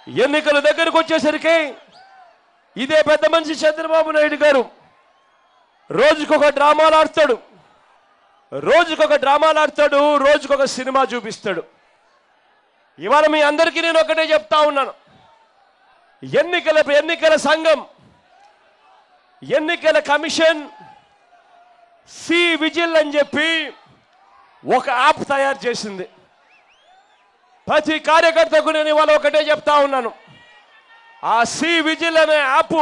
ఎన్నికల దగ్గరకు వచ్చేసరికి ఇదే పెద్ద మనిషి చంద్రబాబు నాయుడు గారు రోజుకొక డ్రామాలు ఆడతాడు రోజుకొక డ్రామాలు ఆడతాడు రోజుకొక సినిమా చూపిస్తాడు ఇవాళ మీ అందరికీ నేను ఒకటే చెప్తా ఉన్నాను ఎన్నికల ఎన్నికల సంఘం ఎన్నికల కమిషన్ సి విజిల్ అని చెప్పి ఒక యాప్ తయారు చేసింది ప్రతి కార్యకర్తకు నేను ఇవాళ ఒకటే చెప్తా ఉన్నాను ఆ సి విజిల్ అనే యాప్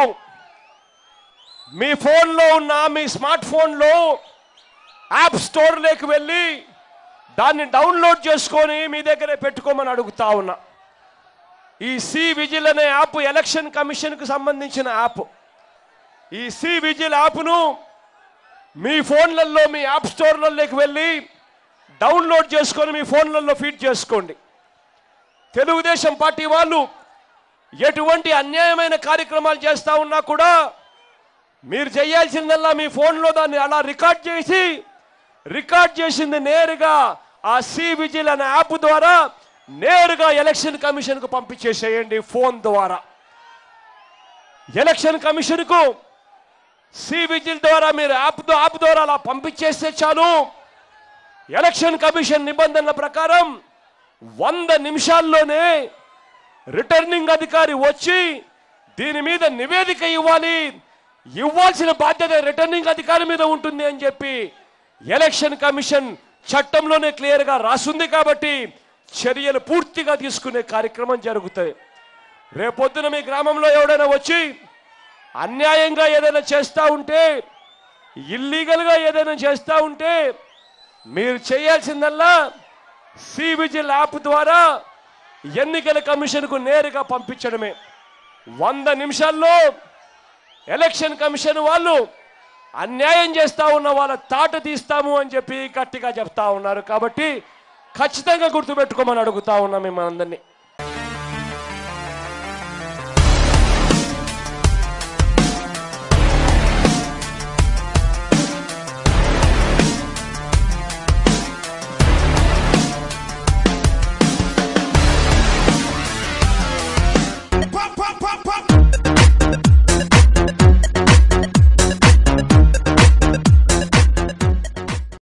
మీ ఫోన్లో ఉన్న మీ స్మార్ట్ ఫోన్లో యాప్ స్టోర్లోకి వెళ్ళి దాన్ని డౌన్లోడ్ చేసుకొని మీ దగ్గరే పెట్టుకోమని అడుగుతా ఉన్నా ఈ సి విజిల్ అనే యాప్ ఎలక్షన్ కమిషన్కు సంబంధించిన యాప్ ఈ సి విజిల్ యాప్ను మీ ఫోన్లలో మీ యాప్ స్టోర్లలోకి వెళ్ళి డౌన్లోడ్ చేసుకొని మీ ఫోన్లలో ఫీడ్ చేసుకోండి తెలుగుదేశం పార్టీ వాళ్ళు ఎటువంటి అన్యాయమైన కార్యక్రమాలు చేస్తా ఉన్నా కూడా మీరు చేయాల్సిందల్లా మీ ఫోన్లో దాన్ని అలా రికార్డ్ చేసి రికార్డ్ చేసింది నేరుగా ఆ సి విజిల్ అనే యాప్ ద్వారా నేరుగా ఎలక్షన్ కమిషన్కు పంపించేసేయండి ఫోన్ ద్వారా ఎలక్షన్ కమిషన్కు సి విజిల్ ద్వారా మీరు యాప్ దో- యాప్ ద్వారా అలా పంపించేస్తే చాలు ఎలక్షన్ కమిషన్ నిబంధనల ప్రకారం వంద నిమిషాల్లోనే రిటర్నింగ్ అధికారి వచ్చి దీని మీద నివేదిక ఇవ్వాలి ఇవ్వాల్సిన బాధ్యత రిటర్నింగ్ అధికారి మీద ఉంటుంది అని చెప్పి ఎలక్షన్ కమిషన్ చట్టంలోనే క్లియర్గా రాసుంది కాబట్టి చర్యలు పూర్తిగా తీసుకునే కార్యక్రమం జరుగుతాయి రేపొద్దున మీ గ్రామంలో ఎవడైనా వచ్చి అన్యాయంగా ఏదైనా చేస్తూ ఉంటే ఇల్లీగల్గా ఏదైనా చేస్తూ ఉంటే మీరు చేయాల్సిందల్లా సి విజిల్ యాప్ ద్వారా ఎన్నికల కమిషన్కు నేరుగా పంపించడమే వంద నిమిషాల్లో ఎలక్షన్ కమిషన్ వాళ్ళు అన్యాయం చేస్తా ఉన్న వాళ్ళ తాట తీస్తాము అని చెప్పి గట్టిగా చెప్తా ఉన్నారు కాబట్టి ఖచ్చితంగా గుర్తుపెట్టుకోమని అడుగుతా ఉన్నాం మిమ్మల్ని అందరినీ